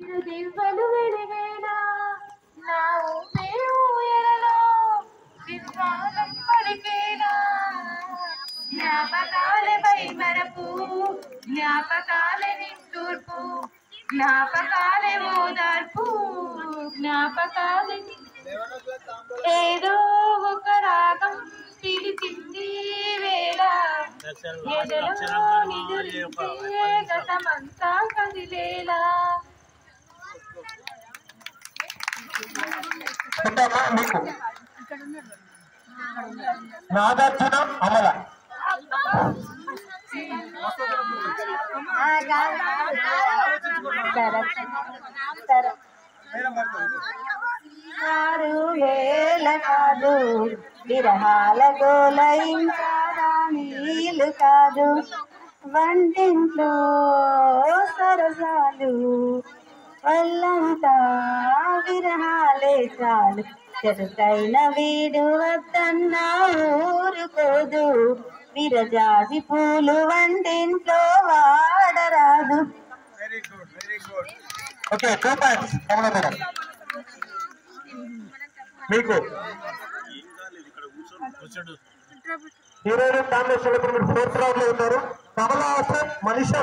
దివ్వలు వెలిగేలా నా ఊపే ఊయలలో విశ్వాసం పలికేలా జ్ఞాపకాలే మరపు జ్ఞాపకాలే నిట్టూర్పు జ్ఞాపకాలే ఓదార్పు జ్ఞాపకాలే ఏదో ఒక రాగం పిలిచింది వేళ ఎదలో నిదురించే గతమంతా కదిలేలా పెట్టమ్మా మీకు నాగార్జున అమల ఆరు వేల కాదు విరహాల గోలయించారా నీళ్ళు కాదు వంటింట్లో సరసాలు వల్లంతా విరహాలే చాలు చెరుకైన వీడు వద్దన్నా ఊరుకోదు విరజాజి పూలు వంటింట్లో వాడరాదు okay two points Kamala madam మీకు హీరోయిన్ కాంబినేషన్ ఇప్పుడు మీరు ఫోర్త్ రౌండ్ లో ఉన్నారు కమలా హాసన్ మనీషా